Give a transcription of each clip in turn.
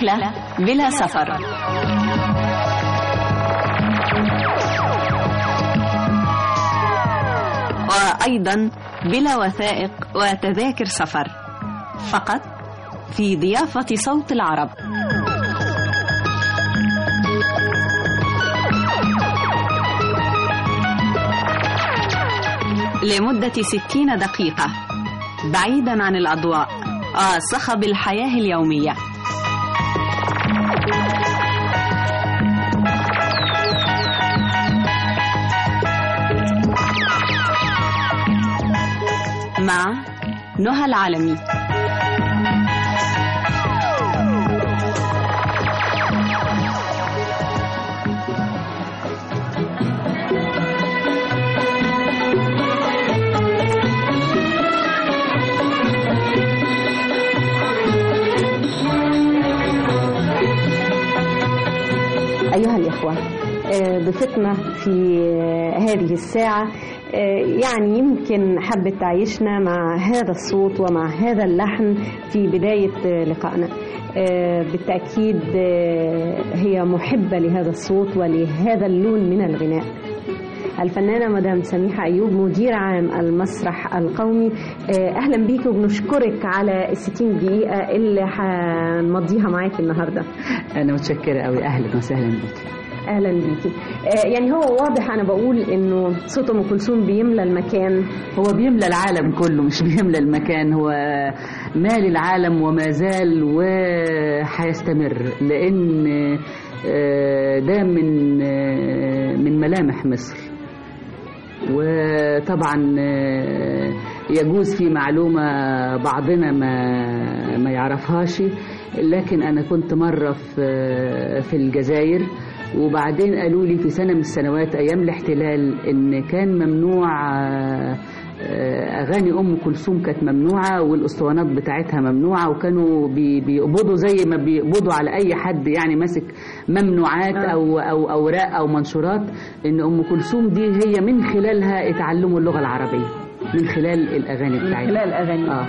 رحلة بلا سفر وأيضا بلا وثائق وتذاكر سفر فقط في ضيافة صوت العرب لمدة ستين دقيقة بعيدا عن الأضواء آه صخب الحياة اليومية مع نهى العالمي أيها الإخوة آه، ضيفتنا في آه، هذه الساعة آه، يعني يمكن حبت تعيشنا مع هذا الصوت ومع هذا اللحن في بداية آه، لقائنا آه، بالتأكيد آه، هي محبة لهذا الصوت ولهذا اللون من الغناء الفنانة مدام سميحة أيوب مدير عام المسرح القومي آه، أهلا بيك وبنشكرك على الستين دقيقة اللي هنمضيها معاكي النهاردة أنا متشكرة أوي أهلا وسهلا بك اهلا بيكي آه، يعني هو واضح انا بقول انه صوت ام كلثوم بيملى المكان هو بيملى العالم كله مش بيملى المكان هو مال العالم وما زال وهيستمر لأن آه، ده من آه، من ملامح مصر وطبعا آه، يجوز في معلومة بعضنا ما ما يعرفهاش لكن أنا كنت مرة في في الجزائر وبعدين قالوا لي في سنة من السنوات أيام الاحتلال إن كان ممنوع آه، آه، أغاني أم كلثوم كانت ممنوعة والأسطوانات بتاعتها ممنوعة وكانوا بي- بيقبضوا زي ما بيقبضوا على أي حد يعني ماسك ممنوعات أو أو أوراق أو منشورات إن أم كلثوم دي هي من خلالها اتعلموا اللغة العربية من خلال الأغاني من بتاعتها خلال اغاني آه.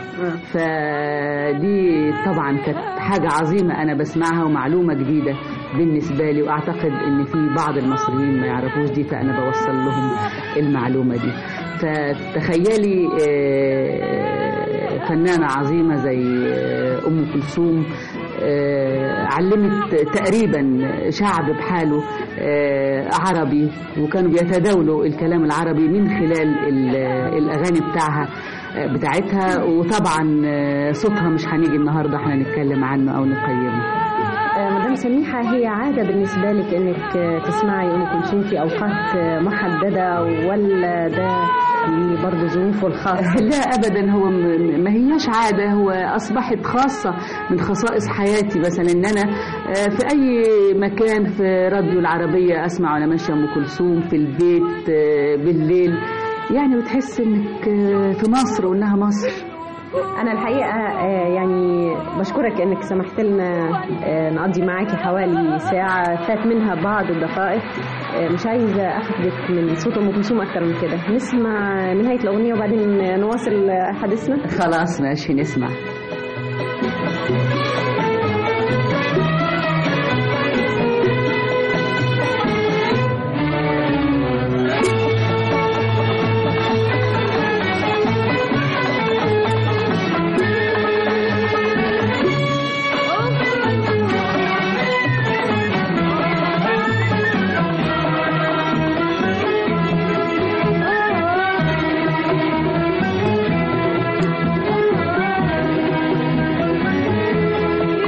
فدي طبعا كانت حاجة عظيمة أنا بسمعها ومعلومة جديدة بالنسبة لي وأعتقد إن في بعض المصريين ما يعرفوش دي فأنا بوصل لهم المعلومة دي فتخيلي آه، فنانة عظيمة زي آه، أم كلثوم آه، علمت تقريبا شعب بحاله آه، عربي وكانوا بيتداولوا الكلام العربي من خلال ال- الأغاني بتاعها آه، بتاعتها وطبعا آه، صوتها مش هنيجي النهارده احنا نتكلم عنه او نقيمه آه، مدام سميحة هي عادة بالنسبة لك انك آه، تسمعي ام كلثوم في اوقات آه، محددة ولا ده ليه برضه ظروفه الخاصة لا ابدا هو م- ما هياش عاده هو اصبحت خاصه من خصائص حياتي مثلا ان انا آه، في اي مكان في راديو العربيه اسمع وانا ماشيه ام كلثوم في البيت آه، بالليل يعني بتحس انك آه، في مصر وانها مصر انا الحقيقه آه، يعني بشكرك انك سمحت لنا آه، نقضي معاكي حوالي ساعه فات منها بعض الدقائق آه، مش عايزه اخدك من صوت ام كلثوم اكتر من كده نسمع نهايه الاغنيه وبعدين نواصل آه، حديثنا خلاص ماشي نسمع Oh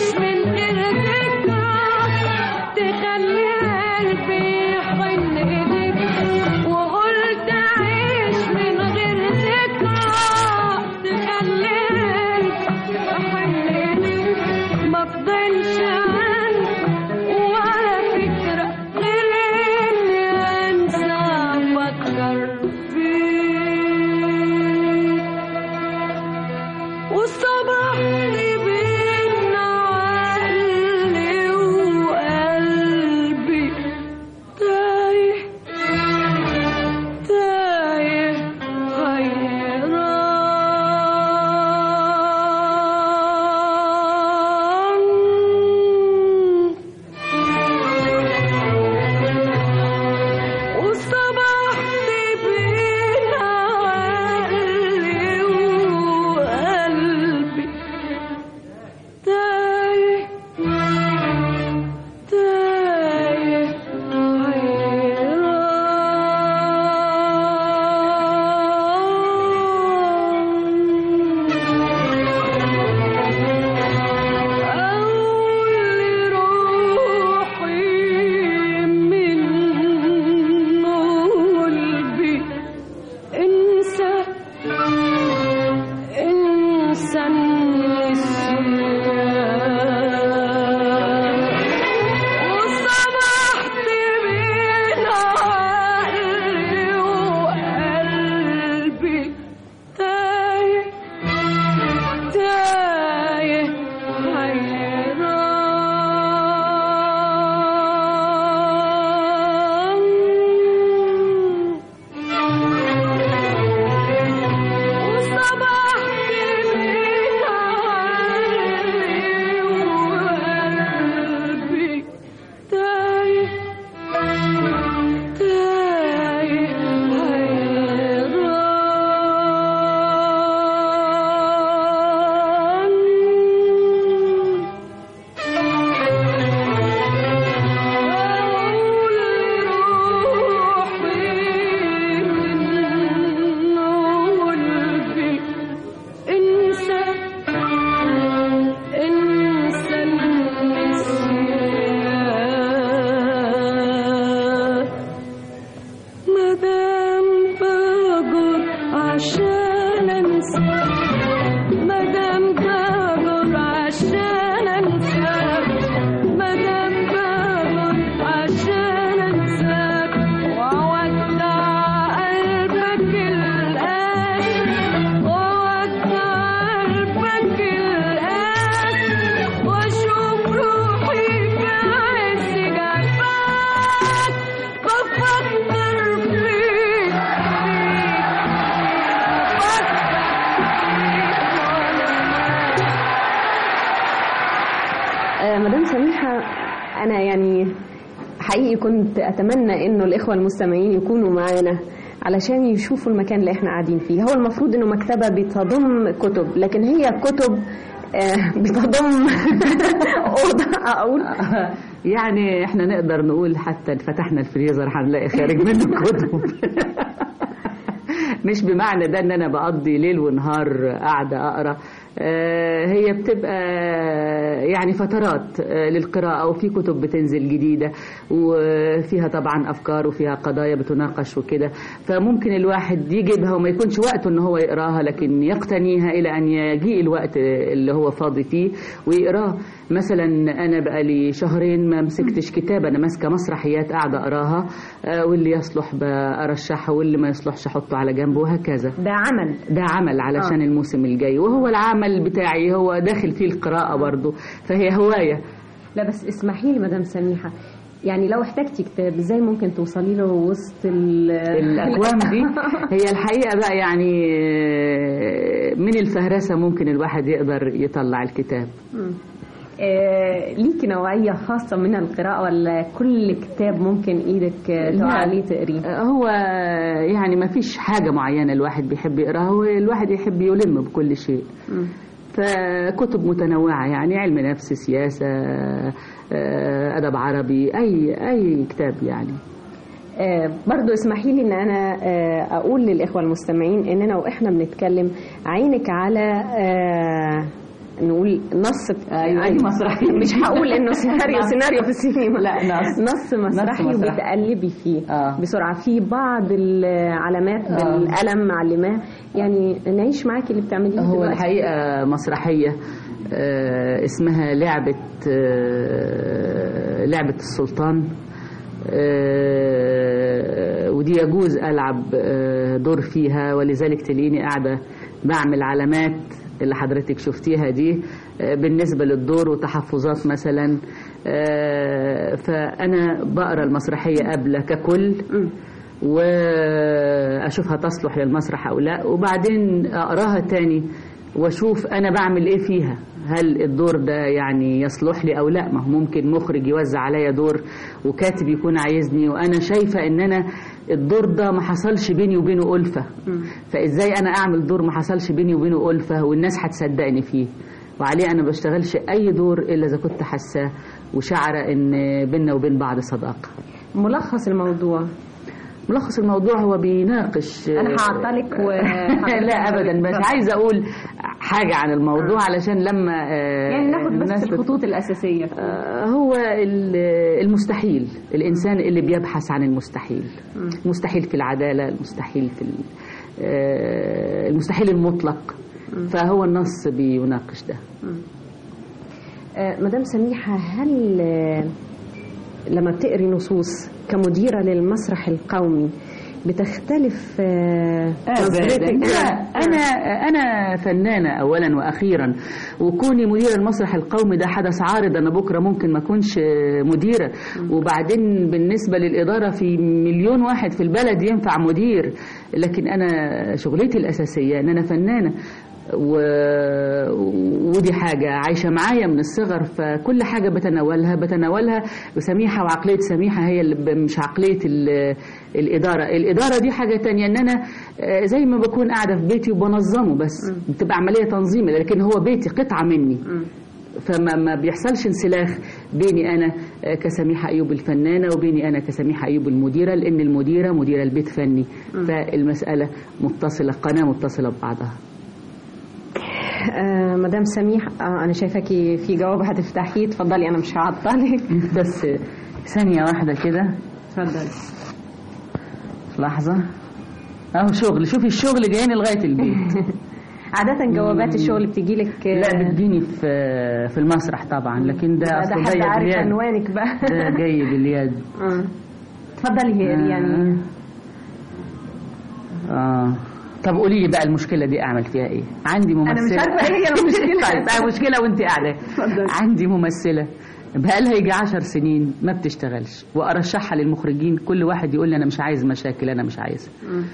أعيش من غير ذكرى تخلي قلبي يحن إليك وقلت أعيش من غير ذكرى تخلي قلبي يحن إليك ما فضلش عندي ولا فكرة غير إني أنسى أفكر فيك وصبحت بين عقلي وقلبي تايه تايه حيران وصبحت بين عقلي وقلبي تايه تايه حيران أول روحي من قلبي انسى انسى النسيان وصبحت بين عقلي وقلبي تايه تايه حيران وصبحت بين عقلي وقلبي تايه تايه حيران أقول روحي من قلبي انسى انسى النسيان مدام بجر عشان انسى مدام بجر عشان انسى مدام بجر عشان انساك وودع قلبك الآن وودع قلبك الآن واشوف روحي في عز جفاك بفكر فيك آه، مدام سميحة أنا يعني حقيقي كنت أتمنى إنه الإخوة المستمعين يكونوا معانا علشان يشوفوا المكان اللي احنا قاعدين فيه هو المفروض إنه مكتبة بتضم كتب لكن هي كتب آه، بتضم أوضة أقول يعني احنا نقدر نقول حتى فتحنا الفريزر هنلاقي خارج منه كتب مش بمعنى ده ان انا بقضي ليل ونهار قاعده اقرا آه، هي بتبقى يعني فترات آه، للقراءة وفي كتب بتنزل جديدة وفيها طبعا أفكار وفيها قضايا بتناقش وكده فممكن الواحد يجيبها وما يكونش وقته إن هو يقراها لكن يقتنيها إلى أن يجيء الوقت اللي هو فاضي فيه ويقراه مثلا أنا بقالي شهرين ما مسكتش كتاب أنا ماسكة مسرحيات قاعدة أقراها آه، واللي يصلح برشحه واللي ما يصلحش أحطه على جنب وهكذا ده عمل ده عمل علشان آه. الموسم الجاي وهو العمل بتاعي هو داخل فيه القراءة برضو فهي هواية لا بس اسمحي لي مدام سميحة يعني لو احتجتي كتاب ازاي ممكن توصلي له وسط ال- الأكوام دي هي الحقيقة بقى يعني آه، من الفهرسة ممكن الواحد يقدر يطلع الكتاب مم. آه، ليكي نوعية خاصة من القراءة ولا كل كتاب ممكن ايدك آه، تقع عليه تقريه آه، هو يعني ما فيش حاجة معينة الواحد بيحب يقراها هو الواحد يحب يلم بكل شيء مم. فكتب متنوعة يعني علم نفس سياسة آه، أدب عربي أي أي كتاب يعني آه، برضو اسمحي لي ان انا آه، اقول للاخوه المستمعين اننا واحنا بنتكلم عينك على آه، نقول نص أيوة، دي مسرحية. مش هقول انه سيناريو سيناريو في السينما لا، نص. نص مسرحي مسرحي. وبتقلبي فيه آه. بسرعه في بعض العلامات آه. بالقلم معلماه يعني نعيش معاكي اللي بتعمليه هو دلوقتي. الحقيقة مسرحية آه، اسمها لعبة آه، لعبة السلطان آه، ودي يجوز ألعب آه، دور فيها ولذلك تلاقيني قاعدة بعمل علامات اللي حضرتك شفتيها دي آه، بالنسبة للدور وتحفظات مثلا آه، فأنا بقرأ المسرحية قبل ككل واشوفها تصلح للمسرح او لا وبعدين اقراها تاني واشوف انا بعمل ايه فيها هل الدور ده يعني يصلح لي او لا ما هو ممكن مخرج يوزع عليا دور وكاتب يكون عايزني وانا شايفه ان انا الدور ده ما حصلش بيني وبينه ألفة فازاي انا اعمل دور ما حصلش بيني وبينه ألفة والناس هتصدقني فيه وعليه انا بشتغلش اي دور الا اذا كنت حاساه وشعره ان بيننا وبين بعض صداقه ملخص الموضوع ملخص الموضوع هو بيناقش انا هعطلك و لا ابدا بس عايزه اقول حاجه عن الموضوع علشان لما آه، يعني ناخد بس الناس بت- الخطوط الاساسيه آه، هو ال- المستحيل الانسان اللي بيبحث عن المستحيل المستحيل في العداله المستحيل في ال- آه، المستحيل المطلق فهو النص بيناقش ده آه، مدام سميحة هل آه، لما بتقري نصوص كمديرة للمسرح القومي بتختلف آه، نظرتك لا انا انا فنانه اولا واخيرا وكوني مديره المسرح القومي ده حدث عارض انا بكره ممكن ما اكونش مديره وبعدين بالنسبه للاداره في مليون واحد في البلد ينفع مدير لكن انا شغلتي الاساسيه ان انا فنانه و... ودي حاجة عايشة معايا من الصغر فكل حاجة بتناولها بتناولها بسميحة وعقلية سميحة هي اللي ب- مش عقلية ال... الإدارة الإدارة دي حاجة تانية إن أنا آه، زي ما بكون قاعدة في بيتي وبنظمه بس بتبقى عملية تنظيم لكن هو بيتي قطعة مني فما ما بيحصلش انسلاخ بيني أنا آه، كسميحة أيوب الفنانة وبيني أنا كسميحة أيوب المديرة لأن المديرة مديرة البيت فني فالمسألة متصلة قناة متصلة ببعضها آه، مدام سميح آه، أنا شايفاكي في جواب هتفتحيه اتفضلي أنا مش هعطلك بس ثانية واحدة كده اتفضلي لحظة اهو شغل شوفي الشغل جايني لغاية البيت عادة جوابات الشغل بتجيلك آه، لا بتجيني في في المسرح طبعا لكن ده ده اصل حد جاي عارف باليد عنوانك بقى ده جاي باليد آه. اتفضلي هي يعني اه طب قولي لي بقى المشكلة دي اعمل فيها ايه عندي ممثلة مش عارفة إيه هي المشكلة. طيب طيب مشكلة وانت قاعدة اتفضلي. عندي ممثلة بقالها يجي عشر سنين ما بتشتغلش وارشحها للمخرجين كل واحد يقول لي انا مش عايز مشاكل انا مش عايزها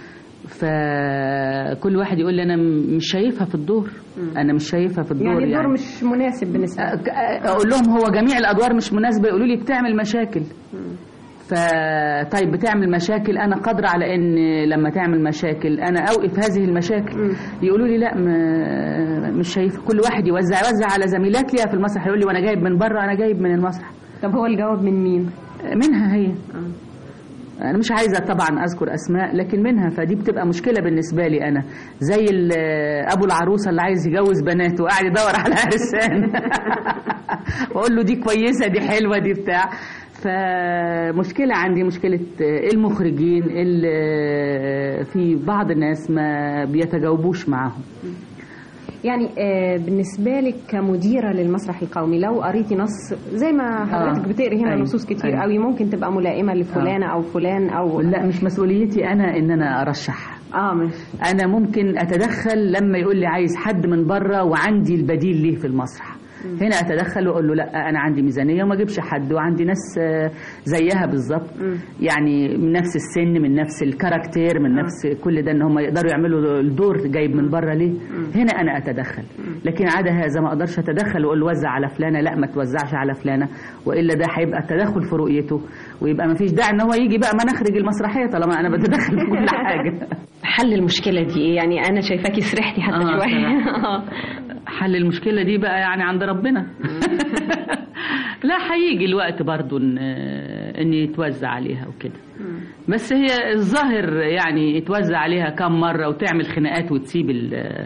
فكل واحد يقول لي انا م- مش شايفها في الدور انا مش شايفها في الدور يعني يعني, الدور مش مناسب بالنسبة لك أ- اقول لهم هو جميع الادوار مش مناسبه يقولوا لي بتعمل مشاكل ف طيب بتعمل مشاكل انا قادره على ان لما تعمل مشاكل انا اوقف هذه المشاكل يقولوا لي لا ما مش شايف كل واحد يوزع يوزع على زميلات ليها في المسرح يقول لي وانا جايب من بره انا جايب من المسرح طب هو الجواب من مين؟ منها هي انا مش عايزه طبعا اذكر اسماء لكن منها فدي بتبقى مشكله بالنسبه لي انا زي ال- ابو العروسه اللي عايز يجوز بناته وقاعد يدور على عرسان واقول له دي كويسه دي حلوه دي بتاع فمشكلة عندي مشكلة المخرجين اللي في بعض الناس ما بيتجاوبوش معاهم يعني آه، بالنسبة لك كمديرة للمسرح القومي لو قريتي نص زي ما حضرتك آه. بتقري هنا أيوة. نصوص كتير أيوة. قوي ممكن تبقى ملائمة لفلانة أو فلان أو لا مش مسؤوليتي أنا إن أنا أرشح اه مش انا ممكن اتدخل لما يقول لي عايز حد من بره وعندي البديل ليه في المسرح هنا اتدخل واقول له لا انا عندي ميزانيه وما اجيبش حد وعندي ناس آه، زيها بالظبط يعني من نفس السن من نفس الكاركتير من نفس كل ده ان هم يقدروا يعملوا الدور جايب من بره ليه هنا انا اتدخل لكن عدا هذا ما اقدرش اتدخل واقول وزع على فلانه لا ما توزعش على فلانه والا ده هيبقى التدخل في رؤيته ويبقى ما فيش داعي ان هو يجي بقى ما نخرج المسرحيه طالما انا بتدخل في كل حاجه حل المشكلة دي ايه يعني أنا شايفاكي سرحتي حتى آه، شوية حل المشكلة دي بقى يعني عند ربنا لا هيجي الوقت برضو ان ان يتوزع عليها وكده بس هي الظاهر يعني يتوزع عليها كم مرة وتعمل خناقات وتسيب ال-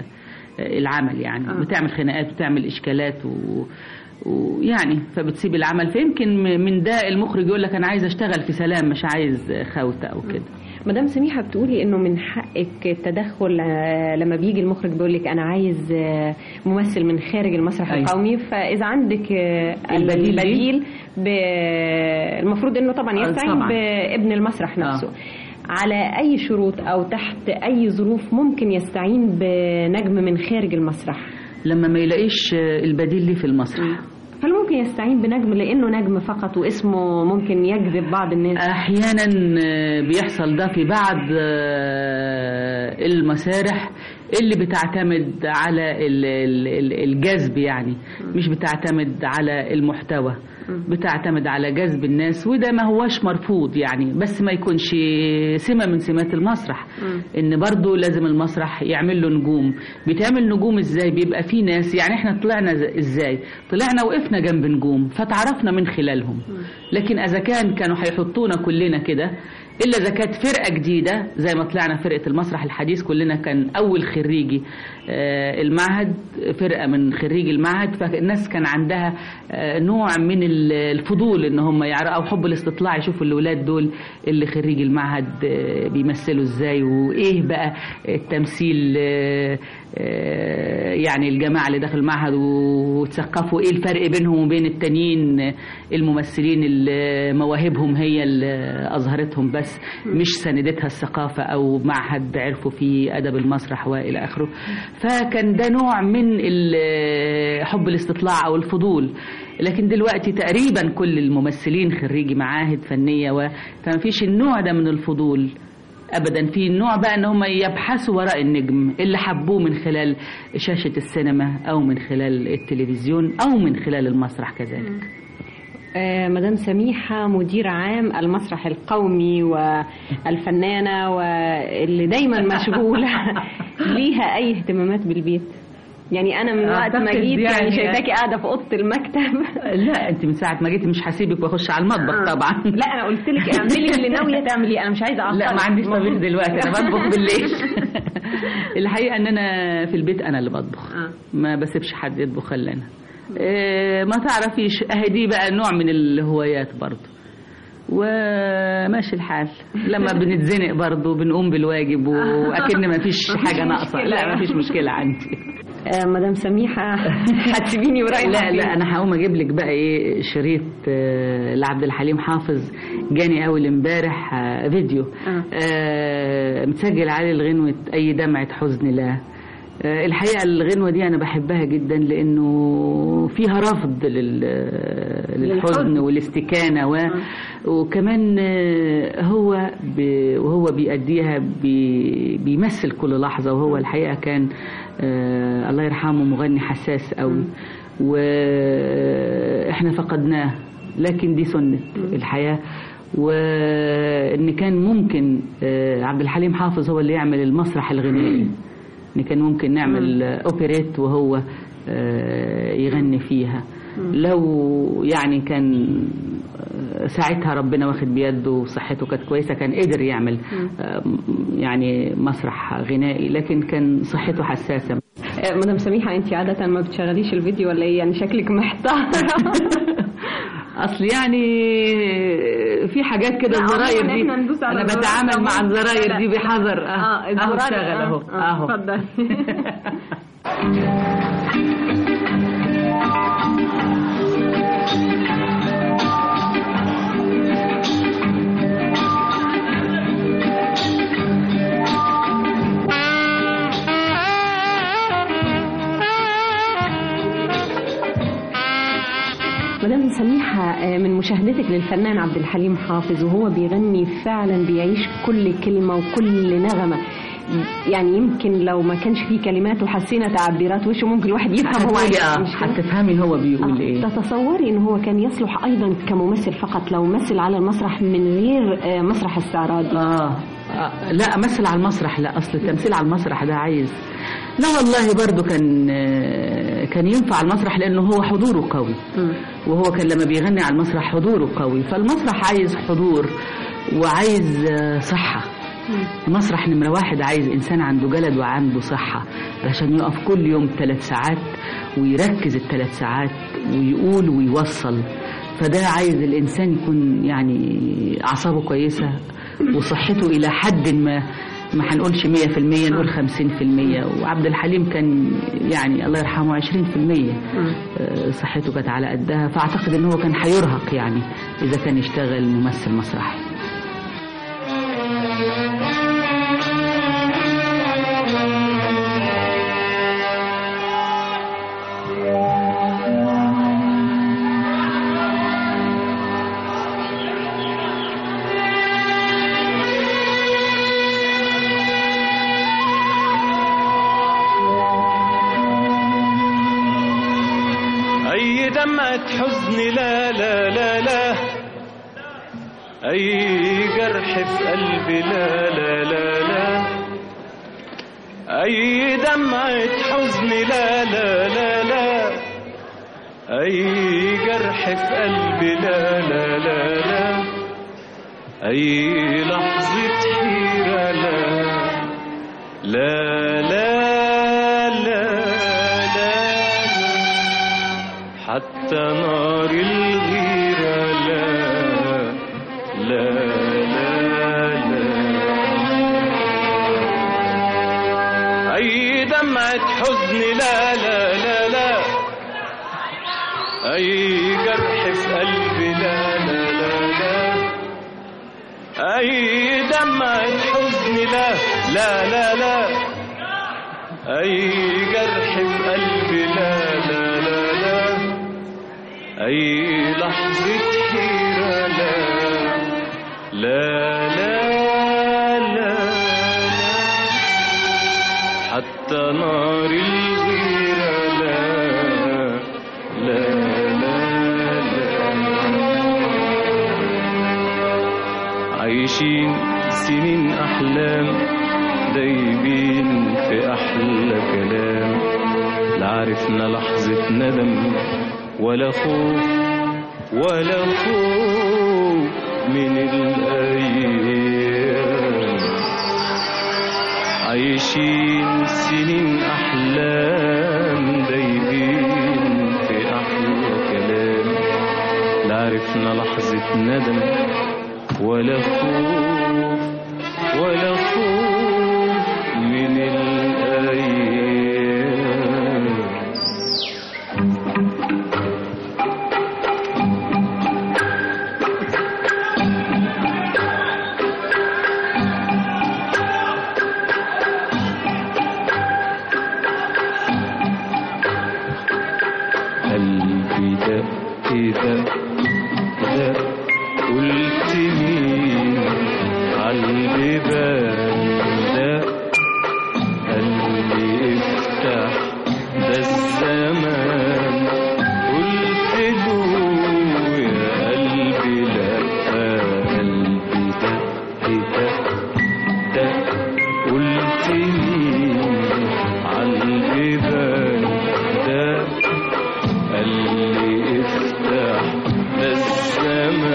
آه، العمل يعني آه. بتعمل خناقات بتعمل اشكالات و ويعني فبتسيب العمل فيمكن م- من ده المخرج يقول لك انا عايز اشتغل في سلام مش عايز خوته او كده مدام سميحة بتقولي انه من حقك التدخل آه، لما بيجي المخرج بيقول لك انا عايز آه، ممثل من خارج المسرح أيوة. القومي فاذا عندك آه، البديل دي؟ البديل ب- المفروض انه طبعا آه، يستعين طبعاً. بابن المسرح نفسه على اي شروط او تحت اي ظروف ممكن يستعين بنجم من خارج المسرح لما ما يلاقيش آه، البديل ليه في المسرح هل ممكن يستعين بنجم لانه نجم فقط واسمه ممكن يجذب بعض الناس احيانا آه، بيحصل ده في بعض آه، المسارح اللي بتعتمد على ال- ال- ال- الجذب يعني مش بتعتمد على المحتوى بتعتمد على جذب الناس وده ما هوش مرفوض يعني بس ما يكونش سمة من سمات المسرح ان برضو لازم المسرح يعمل له نجوم بيتعمل نجوم ازاي بيبقى في ناس يعني احنا طلعنا ز- ازاي طلعنا وقفنا جنب نجوم فتعرفنا من خلالهم لكن اذا كان كانوا هيحطونا كلنا كده الا اذا كانت فرقه جديده زي ما طلعنا فرقه المسرح الحديث كلنا كان اول خريجي آه، المعهد فرقه من خريجي المعهد فالناس كان عندها آه، نوع من ال- الفضول ان هم يعرفوا او حب الاستطلاع يشوفوا الاولاد دول اللي خريجي المعهد آه، بيمثلوا ازاي وايه بقى التمثيل آه، آه، يعني الجماعه اللي داخل المعهد وتثقفوا ايه الفرق بينهم وبين التانيين آه، الممثلين اللي مواهبهم هي اللي اظهرتهم بس مش سندتها الثقافه او معهد عرفوا فيه ادب المسرح والى اخره فكان ده نوع من ال- حب الاستطلاع او الفضول لكن دلوقتي تقريبا كل الممثلين خريجي معاهد فنيه و... فما فيش النوع ده من الفضول ابدا في نوع بقى ان هم يبحثوا وراء النجم اللي حبوه من خلال شاشه السينما او من خلال التلفزيون او من خلال المسرح كذلك آه، مدام سميحة مدير عام المسرح القومي والفنانة واللي دايما مشغولة ليها أي اهتمامات بالبيت يعني أنا من وقت ما أعتقد جيت يعني يعني- شايفاكي قاعدة في أوضة المكتب لا انت من ساعه ما جيتي مش هسيبك واخش على المطبخ طبعا لا أنا قلت لك اعملي اللي ناوية تعمليه أنا مش عايزة أعطلك لا ما عنديش طبيخ دلوقتي انا بطبخ بالليل الحقيقه ان انا في البيت انا اللي بطبخ آه. ما بسيبش حد يطبخ الا انا إيه، ما تعرفيش اهي دي بقى نوع من الهوايات برضه وماشي الحال لما بنتزنق برضه بنقوم بالواجب واكن ما فيش حاجه ناقصه لا ما فيش مشكله عندي آه، مدام سميحة هتسيبيني ورايحة لا لا فين؟ انا هقوم اجيب لك بقى ايه شريط آه، لعبد الحليم حافظ جاني اول امبارح آه، فيديو آه. آه، متسجل عليه الغنوة اي دمعة حزن لا آه، الحقيقة الغنوة دي أنا بحبها جدا لأنه فيها رفض لل- للحزن والاستكانة و... وكمان آه، هو ب... وهو بيأديها بي... بيمثل كل لحظة وهو الحقيقة كان آه، الله يرحمه مغني حساس قوي وإحنا فقدناه لكن دي سنة الحياة وإن كان ممكن آه، عبد الحليم حافظ هو اللي يعمل المسرح الغنائي ان كان ممكن نعمل اوبريت وهو آه، يغني فيها لو يعني كان آه، ساعتها ربنا واخد بيده وصحته كانت كويسه كان قدر يعمل آه، يعني مسرح غنائي لكن كان صحته حساسه آه، مدام سميحة أنت عادة ما بتشغليش الفيديو ولا إيه يعني شكلك محتار اصل يعني في حاجات كده لا، الزراير عموماً دي إحنا ندوس على انا الزراير. بتعامل مع لا، الزراير دي لا. بحذر اه اهو الزرار اشتغل اهو آه، اهو اتفضل مدام سميحة آه، من مشاهدتك للفنان عبد الحليم حافظ وهو بيغني فعلا بيعيش كل كلمة وكل نغمة يعني يمكن لو ما كانش فيه كلمات وحسينا تعبيرات وشه ممكن الواحد يفهم هو هتقولي عايز اه مش كده؟ هتفهمي هو بيقول آه، ايه تتصوري ان هو كان يصلح ايضا كممثل فقط لو مثل على المسرح من غير آه، مسرح استعراضي آه. اه لا امثل على المسرح لا اصل التمثيل على المسرح ده عايز لا والله برضو كان آه، كان ينفع على المسرح لانه هو حضوره قوي مم. وهو كان لما بيغني على المسرح حضوره قوي فالمسرح عايز حضور وعايز آه، صحة المسرح نمرة واحد عايز إنسان عنده جلد وعنده صحة علشان يقف كل يوم ثلاث ساعات ويركز الثلاث ساعات ويقول ويوصل فده عايز الإنسان يكون يعني أعصابه كويسة وصحته إلى حد ما ما هنقولش 100% نقول 50% وعبد الحليم كان يعني الله يرحمه 20% آه، صحته كانت على قدها فأعتقد إن هو كان هيرهق يعني إذا كان يشتغل ممثل مسرحي أي دمعة حزن لا لا لا لا أي جرح في قلبي لا لا لا لا أي دمعة حزن لا لا لا لا أي جرح في قلبي لا لا لا لا أي لحظة حيرة لا لا لا لا لا حتى نار الغيرة لا لا لا لا أي دمعة حزن لا لا لا لا أي جرح في قلبي لا لا لا لا أي دمعة حزن لا لا لا لا أي جرح في قلبي لا لا لا لا أي لحظة حيرة لا لا لا لا لا حتى نار الغيرة لا لا لا عايشين سنين أحلام دايبين في أحلى كلام لا عرفنا لحظة ندم ولا خوف ولا خوف من الأيام عايشين سنين أحلام دايبين في أحلى كلام لا عرفنا لحظة ندم ولا خوف ولا خوف من الأيام قلبي دق دق دق قلت مين عالبيبان دق قلبي افتح ده الزمان قلت له يا قلبي لا قلبي دق دق دق قلت مين عالبيبان دق قال لي افتح ده الزمان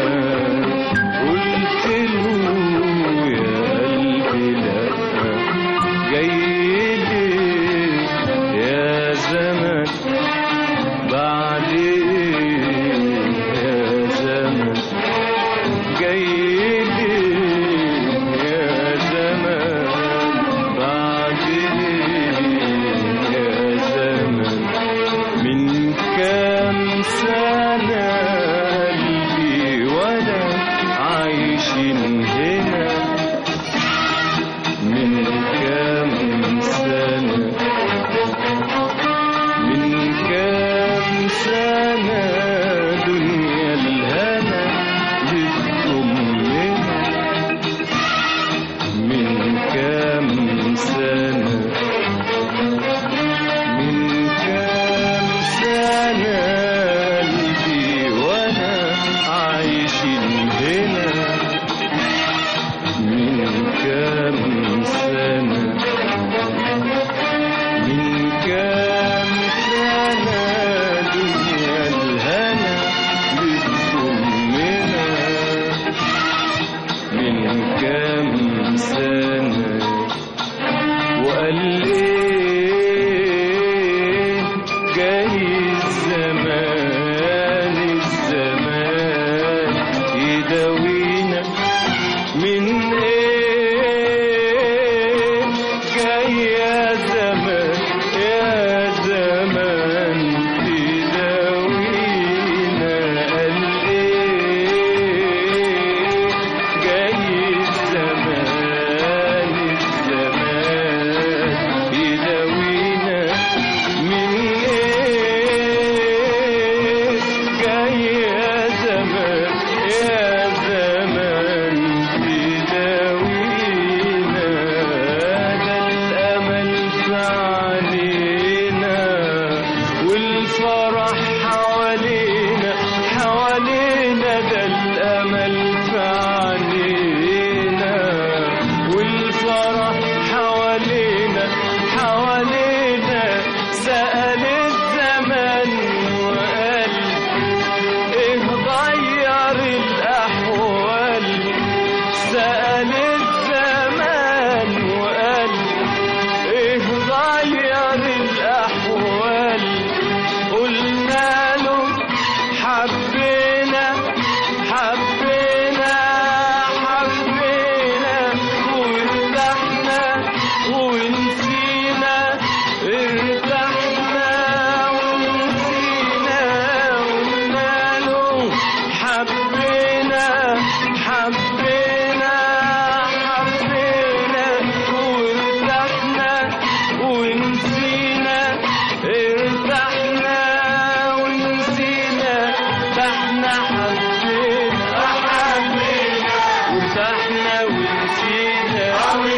احنا حبينا حبينا وارتحنا ونسينا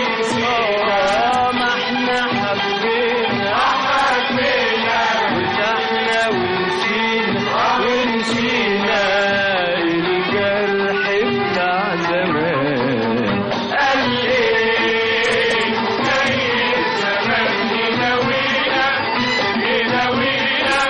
اه ما احنا حبينا حبينا وارتحنا ونسينا ونسينا الجرح بتاع زمان قال ايه زي زمان يناوينا يناوينا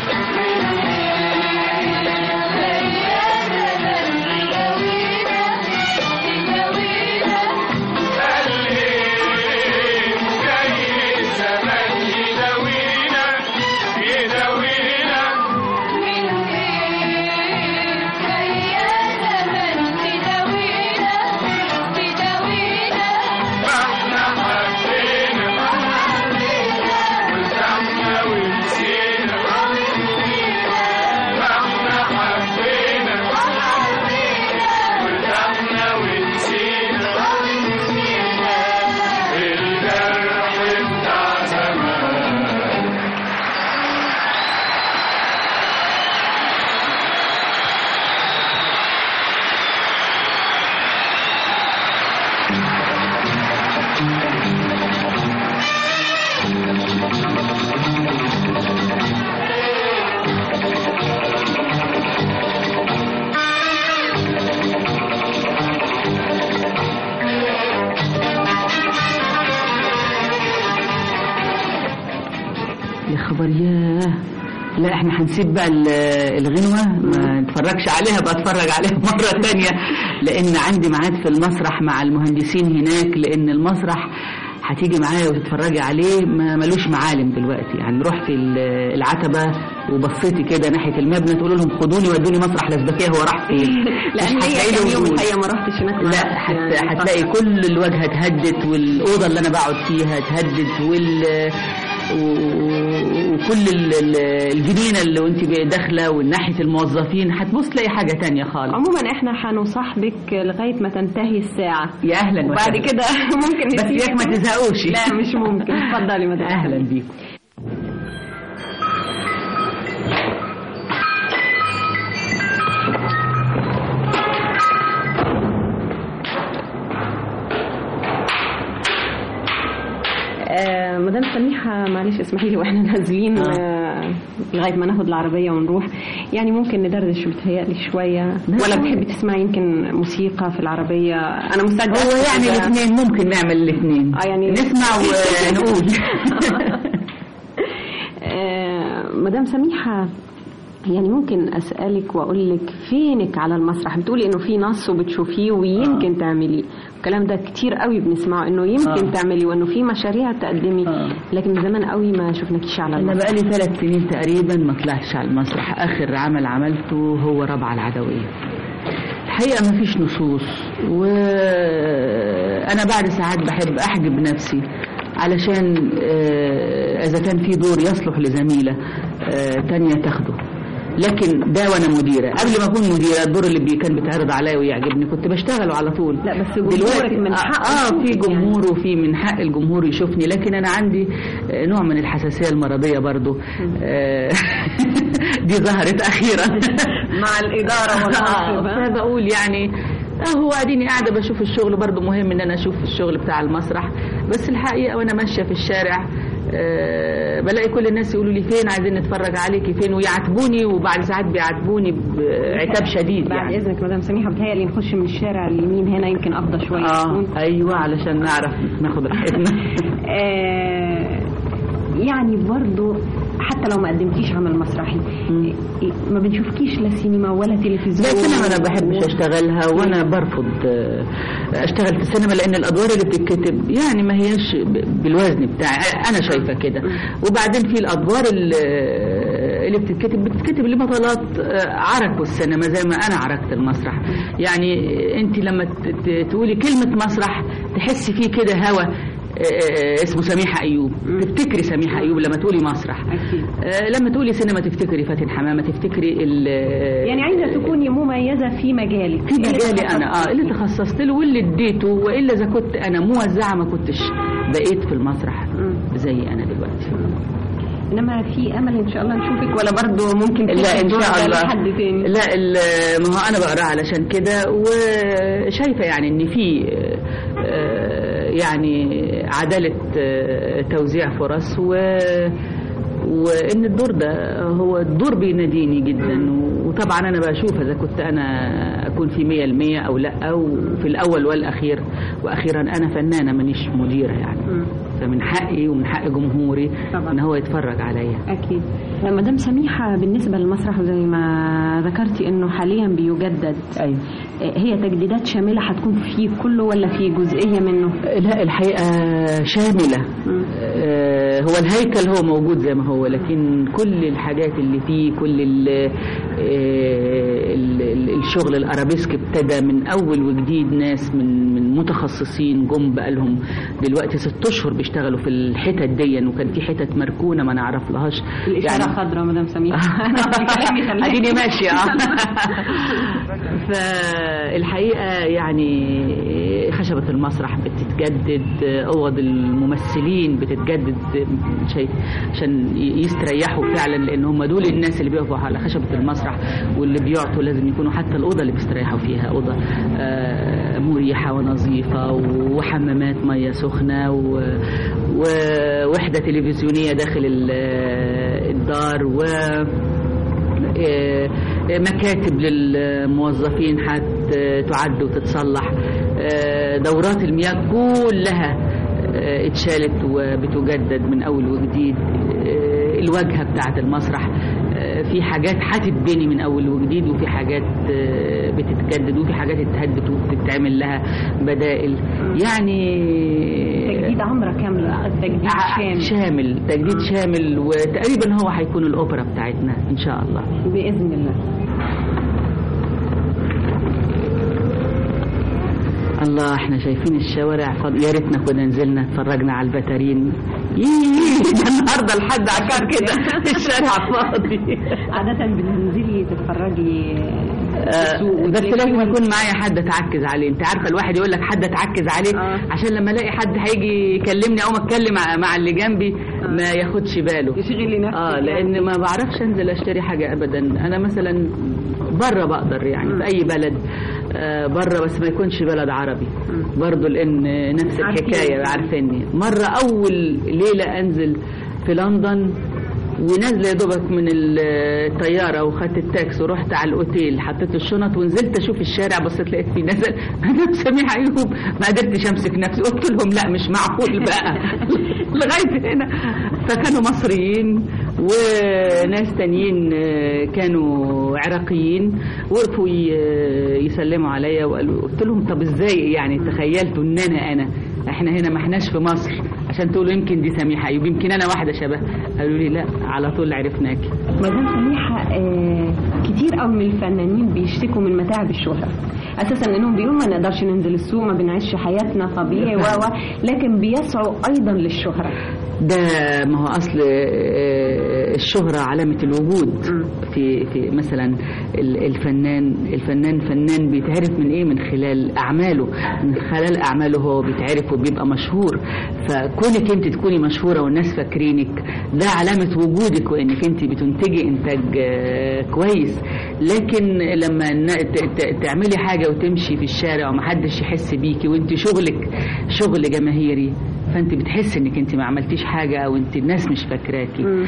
يا خبر ياه لا احنا هنسيب بقى ال- الغنوة ما نتفرجش عليها بقى اتفرج عليها مرة تانية لان عندي ميعاد في المسرح مع المهندسين هناك لان المسرح هتيجي معايا وتتفرجي عليه ما ملوش معالم دلوقتي يعني رحت ال- العتبة وبصيتي كده ناحية المبنى تقول لهم خدوني ودوني مسرح لاسبكية هو راح فين لا مش هي هتلاقي له كان يوم وجود. الحقيقه ما رحتش هناك ما لا رحتش حت... يعني. هتلاقي كل الواجهة اتهدت والأوضة اللي أنا بقعد فيها اتهدت وال و- وكل ال- ال- الجنينة اللي وانت داخلة وناحية الموظفين هتبص تلاقي حاجة تانية خالص عموما احنا هنصاحبك لغايه ما تنتهي الساعه يا أهلا وبعد وسهلا. كده ممكن بس نسيبك. ياك ما تزهقوش لا مش ممكن اتفضلي مدام أهلا بيكم آه مدام سميحه معلش اسمحي لي واحنا نازلين آه. آه لغايه ما ناخد العربيه ونروح يعني ممكن ندردش بتهيألي شويه ولا بتحبي تسمعي يمكن موسيقى في العربيه انا مستعده هو يعني أسمع. الاثنين ممكن نعمل الاثنين آه، يعني- نسمع ونقول آه، مدام سميحة يعني ممكن أسألك وأقول لك فينك على المسرح بتقولي إنه في نص وبتشوفيه ويمكن تعمليه الكلام ده كتير قوي بنسمعه إنه يمكن آه. تعملي وإنه في مشاريع تقدمي آه. لكن من زمان قوي ما شفناكيش على أنا المسرح بقالي ثلاث سنين تقريبا ما طلعتش على المسرح آخر عمل عملته هو ربع العدوية الحقيقة ما فيش نصوص وأنا بعد ساعات بحب أحجب نفسي علشان آه، إذا كان في دور يصلح لزميلة آه، تانية تاخده لكن ده وانا مديره قبل ما اكون مديره الدور اللي بي كان بيتعرض عليا ويعجبني كنت بشتغله على طول لا، بس جمهورك من آه، حقه اه في يشوفك يعني. جمهور وفي من حق الجمهور يشوفني لكن انا عندي آه، نوع من الحساسيه المرضيه برضو آه، دي ظهرت اخيرا مع الإدارة والمنصب ها؟ فبقول يعني اهو اديني قاعده بشوف الشغل برضو مهم ان انا اشوف الشغل بتاع المسرح بس الحقيقه وانا ماشيه في الشارع آه، بلاقي كل الناس يقولوا لي فين عايزين نتفرج عليكي فين ويعاتبوني وبعد ساعات بيعاتبوني بعتاب شديد بعد يعني إذنك مدام سميحة بتهيألي نخش من الشارع اليمين هنا يمكن أفضل شوية اه ايوه علشان نعرف ناخد راحتنا آه، يعني برضو حتى لو ما قدمتيش عمل مسرحي مم. ما بنشوفكيش لا سينما ولا تلفزيون لا السينما انا بحبش اشتغلها وانا برفض آه، اشتغل في السينما لان الادوار اللي بتتكتب يعني ما هياش ب- بالوزن بتاعي انا شايفه كده وبعدين في الادوار اللي اللي بتتكتب بتتكتب لبطلات آه، عركوا السينما زي ما انا عركت المسرح يعني انت لما ت- ت- تقولي كلمه مسرح تحسي فيه كده هوا آه، اسمه سميحه ايوب تفتكري سميحه ايوب لما تقولي مسرح أكيد. آه، لما تقولي سينما تفتكري فاتن حمامه تفتكري ال- يعني عايزة تكوني مميزة في مجالك في مجالي انا اه اللي تخصصت له واللي اديته والا اذا كنت انا موزعه ما كنتش بقيت في المسرح مم. زي انا دلوقتي انما في امل ان شاء الله نشوفك ولا برضه ممكن لا تدي ان الدور شاء ده الله لحد تاني لا ال- ما هو انا بقراه علشان كده وشايفه يعني ان في آه، يعني عداله آه، توزيع فرص و وان الدور ده هو الدور بيناديني جدا وطبعا انا بشوف اذا كنت انا اكون في مية المية او لا وفي الاول والاخير واخيرا انا فنانه مانيش مديره يعني مم. فمن حقي ومن حق جمهوري طبعا. ان هو يتفرج عليا أكيد مدام سميحة بالنسبة للمسرح زي ما ذكرتي إنه حاليا بيجدد ايوه هي تجديدات شاملة هتكون فيه كله ولا في جزئية منه؟ لا الحقيقة شاملة مم. آه، هو الهيكل هو موجود زي ما هو لكن كل الحاجات اللي فيه كل ال ال ال الشغل الارابيسك ابتدى من اول وجديد ناس من من متخصصين جم بقالهم دلوقتي ست اشهر بيشتغلوا في الحتت دي وكان في حتت مركونه ما نعرف لهاش الإشارة خضراء مدام سميحة أنا قصدي كلامي خلاكي. اديني ماشيه اه فالحقيقه يعني خشبه المسرح بتتجدد اوض الممثلين بتتجدد شيء عشان يستريحوا فعلا لان هم دول الناس اللي بيقفوا على خشبه المسرح واللي بيعطوا لازم يكونوا حتى الاوضه اللي بيستريحوا فيها اوضه آه، مريحه ونظيفه وحمامات ميه سخنه و- ووحده تلفزيونيه داخل ال- الدار و آه، مكاتب للموظفين حتى تعد وتتصلح آه، دورات المياه كلها آه، اتشالت وبتجدد من اول وجديد آه، الواجهه بتاعه المسرح آه، في حاجات هتتبني من اول وجديد وفي حاجات آه، بتتجدد وفي حاجات اتهدت وبتتعمل لها بدائل يعني تجديد عمرة كاملة تجديد ع- شامل شامل تجديد شامل وتقريبا هو هيكون الاوبرا بتاعتنا ان شاء الله بإذن الله الله احنا شايفين الشوارع فاضي يا ريتنا كنا نزلنا اتفرجنا على البتارين ييه ده النهارده لحد عكار كده الشارع فاضي عادة بتنزلي تتفرجي آه، السوق بس وتلاقي لازم كل- يكون معايا حد اتعكز عليه انت عارفه الواحد يقول لك حد اتعكز عليه آه. عشان لما الاقي حد هيجي يكلمني او اتكلم مع- مع اللي جنبي ما ياخدش باله تشغلي نفسك اه لان ما بعرفش انزل اشتري حاجه ابدا انا مثلا بره بقدر يعني في اي بلد آه بره بس ما يكونش بلد عربي برضه لان نفس عارفين. الحكايه عارفيني مره اول ليله انزل في لندن ونازله يا دوبك من الطياره وخدت التاكسي ورحت على الاوتيل حطيت الشنط ونزلت اشوف الشارع بصيت لقيت في نزل انا سميح ايوب ما قدرتش امسك نفسي قلت لهم لا مش معقول بقى لغايه هنا فكانوا مصريين وناس تانيين آه، كانوا عراقيين وقفوا ي- يسلموا عليا وقالوا قلت لهم طب ازاي يعني تخيلتوا ان انا انا احنا هنا ما احناش في مصر عشان تقولوا يمكن دي سميحه ايوب يمكن انا واحده شبه قالوا لي لا على طول عرفناكي مدام سميحة آه، كتير قوي من الفنانين بيشتكوا من متاعب الشهرة اساسا انهم بيقولوا ما نقدرش ننزل السوق ما بنعيش حياتنا طبيعي و و لكن بيسعوا ايضا للشهرة ده ما هو اصل آه، الشهرة علامة الوجود في في مثلا ال- الفنان الفنان فنان بيتعرف من ايه من خلال اعماله من خلال اعماله هو بيتعرف وبيبقى مشهور فكونك انت تكوني مشهورة والناس فاكرينك ده علامة وجودك وانك انت بتنتجي انتاج آه، كويس لكن لما ن- ت- ت- تعملي حاجة وتمشي في الشارع ومحدش يحس بيكي وانت شغلك شغل جماهيري فانت بتحس انك انت ما عملتيش حاجه او انت الناس مش فاكراكي مم.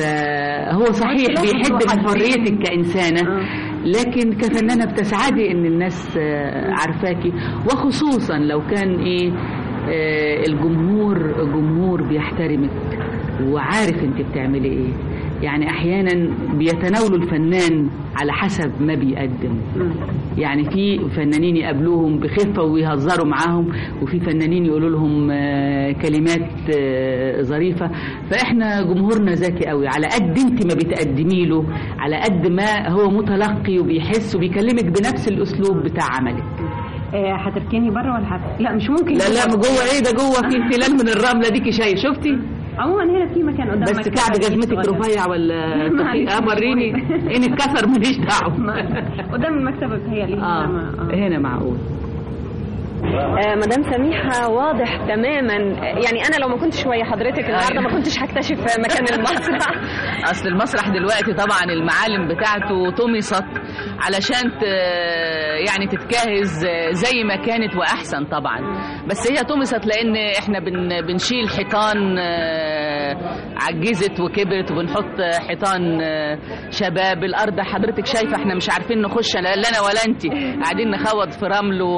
فهو صحيح لازم بيحب الواحد من حريتك كإنسانة آه. لكن كفنانة بتسعدي ان الناس آه، عارفاكي وخصوصا لو كان ايه آه، الجمهور الجمهور بيحترمك وعارف انت بتعملي ايه يعني احيانا بيتناولوا الفنان على حسب ما بيقدم يعني في فنانين يقابلوهم بخفه ويهزروا معاهم وفي فنانين يقولوا لهم آه، كلمات آه، ظريفه فاحنا جمهورنا ذكي قوي على قد انت ما بتقدمي له على قد ما هو متلقي وبيحس وبيكلمك بنفس الاسلوب بتاع عملك آه، هتركني بره ولا هت... لا مش ممكن لا لا جوه ايه ده جوه في انفلال من الرمله ديكي شايف شفتي عموما هنا في مكان قدام بس مكتبة كعب أكيد جزمتك صغير. رفيع ولا ما تخين؟ اه عنديش وريني مشكلة. ان اتكسر ماليش دعوه ما- قدام المكتبة بتهيألي اه هنا ما- آه. هنا معقول آه مدام سميحة واضح تماما يعني أنا لو ما كنتش شوية حضرتك النهاردة ما كنتش هكتشف مكان المسرح اصل المسرح دلوقتي طبعا المعالم بتاعته طمست علشان ت... يعني تتجهز زي ما كانت واحسن طبعا بس هي طمست لان احنا بن... بنشيل حيطان آه، عجزت وكبرت وبنحط حيطان آه، شباب الارض حضرتك شايفه احنا مش عارفين نخش لا لا انا ولا انت قاعدين نخوض في رمل و...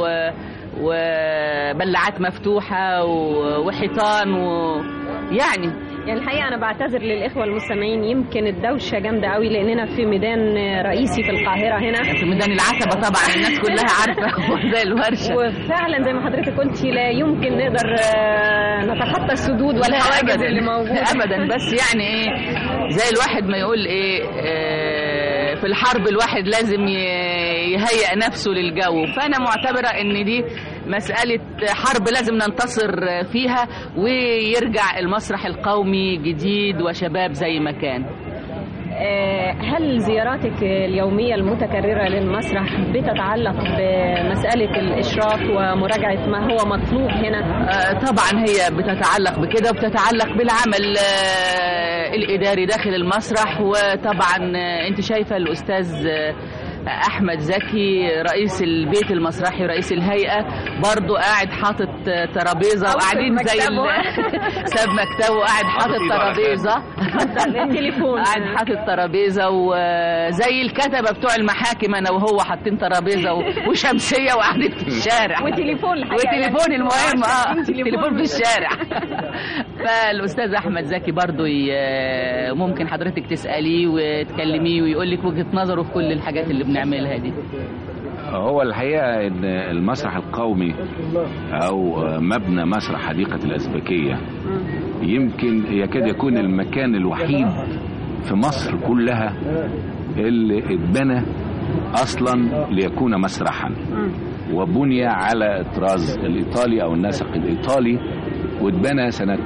وبلعات مفتوحه و... وحيطان و... يعني يعني الحقيقة أنا بعتذر للإخوة المستمعين يمكن الدوشة جامدة قوي لأننا في ميدان رئيسي في القاهرة هنا في ميدان العتبة طبعا الناس كلها عارفة زي الورشة وفعلا زي ما حضرتك قلتي لا يمكن نقدر آه، نتخطى السدود والحواجز أبداً. اللي موجودة ابدا بس يعني ايه زي الواحد ما يقول ايه آه، في الحرب الواحد لازم ي- يهيئ نفسه للجو فانا معتبره ان دي مساله حرب لازم ننتصر فيها ويرجع المسرح القومي جديد وشباب زي ما كان آه، هل زياراتك اليومية المتكررة للمسرح بتتعلق بمسألة الإشراف ومراجعة ما هو مطلوب هنا؟ آه، طبعا هي بتتعلق بكده وبتتعلق بالعمل آه، الإداري داخل المسرح وطبعا آه، انت شايفة الأستاذ آه، أحمد زكي رئيس البيت المسرحي ورئيس الهيئة برضو قاعد حاطط آه، ترابيزة وقاعدين زي ال- مكتبه. ساب مكتبه وقاعد حاطط ترابيزة التليفون. قاعد حاطط ترابيزة وزي الكتبة بتوع المحاكم أنا وهو حاطين ترابيزة و- وشمسية وقاعدين في الشارع وتليفون الحقيقة وتليفون المهم اه عشان تليفون في الشارع فالاستاذ احمد زكي برضو ي- ممكن حضرتك تساليه وتكلميه ويقول لك وجهه نظره في كل الحاجات اللي بنعملها دي هو الحقيقة إن المسرح القومي أو مبنى مسرح حديقة الأزبكية يمكن يكاد يكون المكان الوحيد في مصر كلها اللي اتبنى أصلا ليكون مسرحا وبني على الطراز الإيطالي أو النسق الإيطالي واتبنى سنة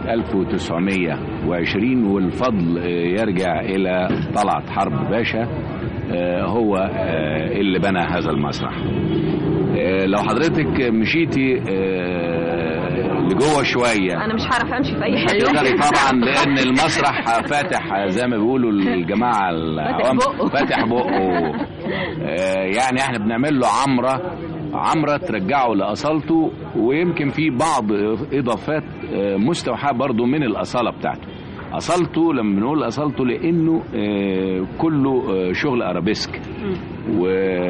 1920 والفضل آه، يرجع إلى طلعت حرب باشا آه، هو آه، اللي بنى هذا المسرح آه، لو حضرتك مشيتي آه، لجوه شوية أنا مش هعرف أمشي في أي حاجة تقدري طبعا لان المسرح فاتح زي ما بيقولوا الجماعه العوام بقه. فاتح بقه آه، يعني احنا بنعمل له عمره عمره ترجعه لاصالته ويمكن في بعض اضافات آه، مستوحاه برضو من الاصاله بتاعته اصالته لما بنقول اصالته لانه آه، كله آه، شغل ارابيسك و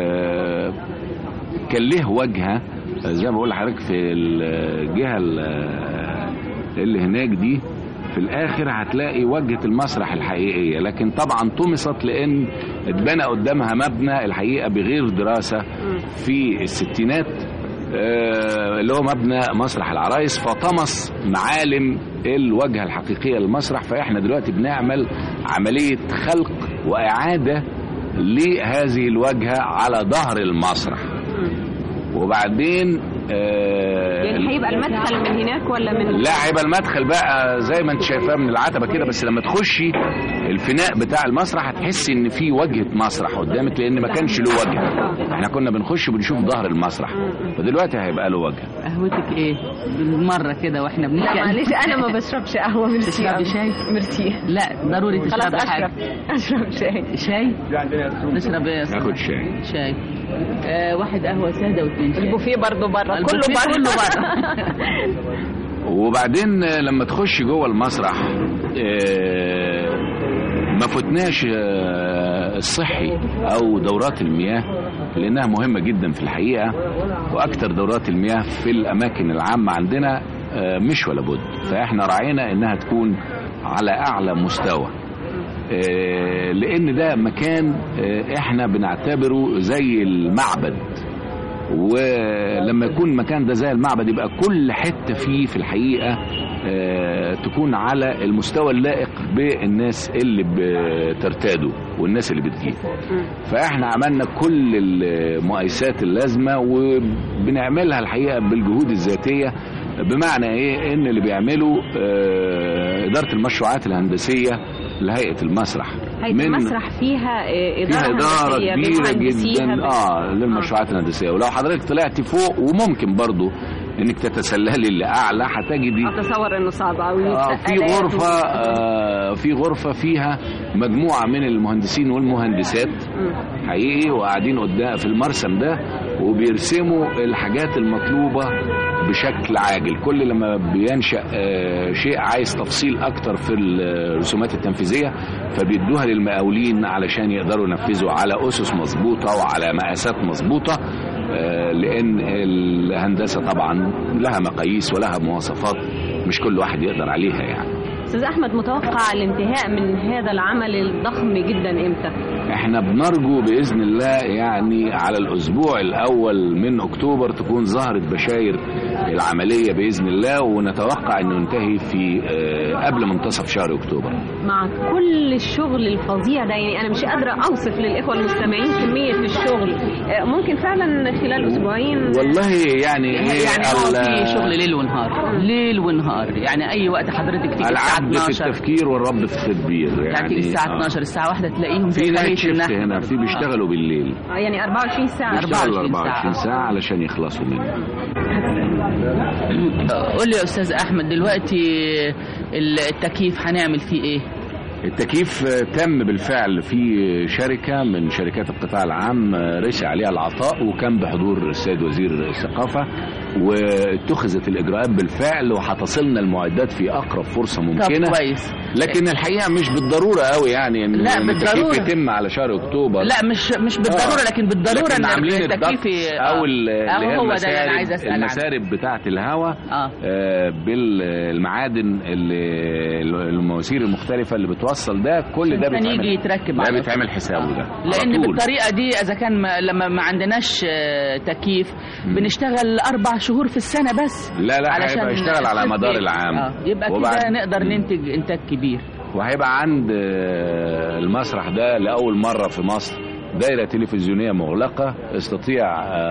كان له وجهه زي ما بقول لحضرتك في الجهه ال- اللي هناك دي في الاخر هتلاقي وجهه المسرح الحقيقيه لكن طبعا طمست لان اتبنى قدامها مبنى الحقيقه بغير دراسه في الستينات آه، اللي هو مبنى مسرح العرايس فطمس معالم الواجهه الحقيقيه للمسرح فاحنا دلوقتي بنعمل عمليه خلق واعاده لهذه الواجهه على ظهر المسرح وبعدين آه، يعني هيبقى المدخل من هناك ولا من لا هيبقى المدخل بقى زي ما انت شايفاه من العتبه كده بس لما تخشي الفناء بتاع المسرح هتحسي ان في واجهه مسرح قدامك لان ما كانش له وجه احنا كنا بنخش وبنشوف ظهر المسرح فدلوقتي هيبقى له وجه قهوتك ايه بالمره كده واحنا لا بنتكلم معلش أنا ما بشربش قهوة ميرسي تشربي أوي. شاي؟ ميرسي لا ضروري خلاص تشربي حاجه أشرب أشرب شاي شاي نشرب ايه يا أستاذ؟ ناخد شاي شاي آه واحد قهوه ساده واثنين شاي البوفيه برضه بره كله البوفيه بره كله وبعدين آه، لما تخش جوه المسرح آه، ما فتناش آه، الصحي او دورات المياه لانها مهمه جدا في الحقيقه واكتر دورات المياه في الاماكن العامه عندنا آه، مش ولا بد فاحنا راعينا انها تكون على اعلى مستوى آه، لان ده مكان آه، احنا بنعتبره زي المعبد ولما يكون المكان ده زي المعبد يبقى كل حته فيه في الحقيقه آه، تكون على المستوى اللائق بالناس اللي بترتاده والناس اللي بتجيه فاحنا عملنا كل المقايسات اللازمه وبنعملها الحقيقه بالجهود الذاتيه بمعنى ايه ان اللي بيعمله آه، اداره المشروعات الهندسيه لهيئه المسرح هيئة المسرح فيها آه، فيها إدارة إدارة هندسية كبيرة بتهندسيها جدا بت- اه للمشروعات الهندسية ولو حضرتك طلعت فوق وممكن برضو انك تتسللي لاعلى هتجدي اتصور انه صعب قوي آه في غرفة آه في غرفة فيها مجموعة من المهندسين والمهندسات حقيقي وقاعدين قدام في المرسم ده وبيرسموا الحاجات المطلوبة بشكل عاجل كل لما بينشأ آه شيء عايز تفصيل أكتر في الرسومات التنفيذية فبيدوها للمقاولين علشان يقدروا ينفذوا على أسس مظبوطة وعلى مقاسات مظبوطة آه، لأن الهندسة طبعا لها مقاييس ولها مواصفات مش كل واحد يقدر عليها يعني استاذ احمد متوقع الانتهاء من هذا العمل الضخم جدا امتى احنا بنرجو باذن الله يعني على الاسبوع الاول من اكتوبر تكون ظهرت بشاير العمليه باذن الله ونتوقع انه ينتهي في آه، قبل منتصف شهر اكتوبر مع كل الشغل الفظيع ده يعني انا مش قادره اوصف للاخوه المستمعين كميه الشغل آه، ممكن فعلا خلال اسبوعين والله يعني ايه يعني هو ال- في شغل ليل ونهار ليل ونهار يعني اي وقت حضرتك تيجي الساعه العبد في 12 التفكير والرب في التدبير يعني يعني تيجي الساعه آه. 12 الساعه 1 تلاقيهم في في نايت طريق شيفت النحل هنا في برضه. بيشتغلوا بالليل آه، يعني 24 ساعه بيشتغلوا 24 24 ساعة. ساعة علشان يخلصوا منه قول لي يا استاذ احمد دلوقتي التكييف هنعمل فيه ايه التكييف تم بالفعل في شركة من شركات القطاع العام رسي عليها العطاء وكان بحضور السيد وزير الثقافة واتخذت الإجراءات بالفعل وهتصلنا المعدات في أقرب فرصة طب ممكنة كويس لكن الحقيقة مش بالضرورة قوي يعني إن لا، إن بالضرورة. التكييف يتم على شهر أكتوبر لا مش مش بالضروره آه. لكن بالضروره لكن ان عاملين التكييف الضغط ي- او آه. ال- اللي هي آه، هو ده اللي انا المسارب- عايز اسال عنه المسارب بتاعه الهواء اه آه، بالمعادن اللي المواسير المختلفه اللي بتوصل ده كل ده عشان يجي بيتعمل يتركب ده على بيتعمل حسابه ده على لان طول. بالطريقه دي اذا كان ما لما ما عندناش آه، تكييف بنشتغل اربع شهور في السنه بس لا لا علشان هيبقى يشتغل على الصيف مدار بي- العام آه. يبقى وبعد- كده نقدر مم. ننتج انتاج كبير وهيبقى عند آه، المسرح ده لاول مره في مصر دايره تلفزيونيه مغلقه استطيع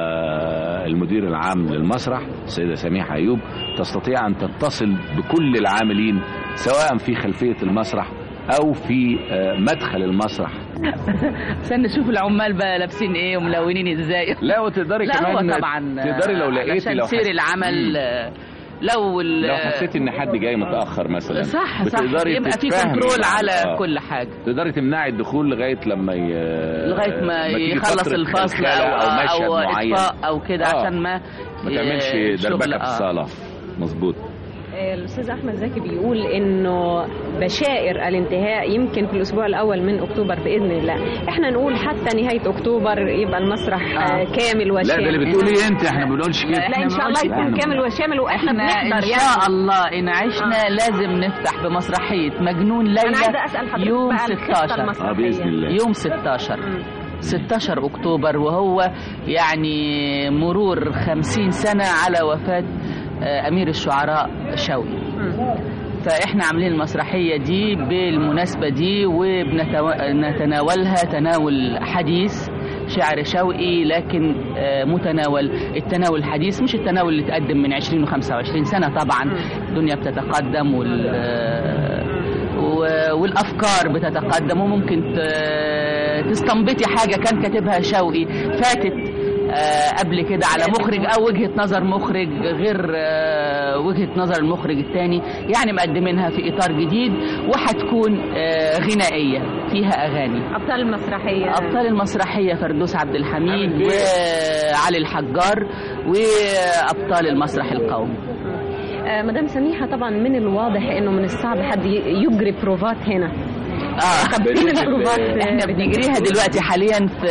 آه، المدير العام للمسرح السيده سميحه ايوب تستطيع ان تتصل بكل العاملين سواء في خلفيه المسرح او في آه، مدخل المسرح استنى نشوف العمال بقى لابسين ايه وملونين ازاي لا وتقدري لا كمان هو طبعا تقدري لو لقيتي علشان لو سير حس- العمل مم. آه، لو ال- لو حسيتي ان حد جاي متاخر مثلا صح صح بتقدري يبقى في تتفاهمي كنترول معاه. على آه. كل حاجه تقدري تمنعي الدخول لغايه لما ي... لغايه ما تيجي يخلص فترة الفصل خلخلة او مشهد او معين. اطفاء او كده آه. عشان ما ما تعملش آه، شغل- دربكه في آه. الصاله مظبوط آه، الاستاذ احمد زكي بيقول انه بشائر الانتهاء يمكن في الاسبوع الاول من اكتوبر باذن الله احنا نقول حتى نهايه اكتوبر يبقى المسرح آه، آه. كامل لا وشامل ده اللي بتقولي انت احنا ما بنقولش كده لا ان شاء الله يكون إحنا- كامل وشامل واحنا احنا ان بنحضر شاء يعني الله ان عشنا لازم نفتح بمسرحيه مجنون ليلى انا عايزه اسال حضرتك يوم بقى الخطه 16 اه المسرحيه باذن الله يوم 16 16 اكتوبر وهو يعني مرور 50 سنه على وفاه آه، امير الشعراء شوقي فاحنا عاملين المسرحيه دي بالمناسبه دي وبنتناولها تناول حديث شعر شوقي لكن آه، متناول التناول الحديث مش التناول اللي تقدم من 20 و25 سنه طبعا الدنيا بتتقدم وال آه، و- والافكار بتتقدم وممكن ت- تستنبطي حاجه كان كاتبها شوقي فاتت آه، قبل كده على مخرج او وجهه نظر مخرج غير آه، وجهه نظر المخرج الثاني يعني مقدمينها في اطار جديد وهتكون آه، غنائيه فيها اغاني ابطال المسرحيه ابطال المسرحيه فردوس عبد الحميد وعلي الحجار وابطال المسرح القومي آه، مدام سميحه طبعا من الواضح انه من الصعب حد ي- يجري بروفات هنا اه طب فين البروفات احنا بنجريها دلوقتي حاليا في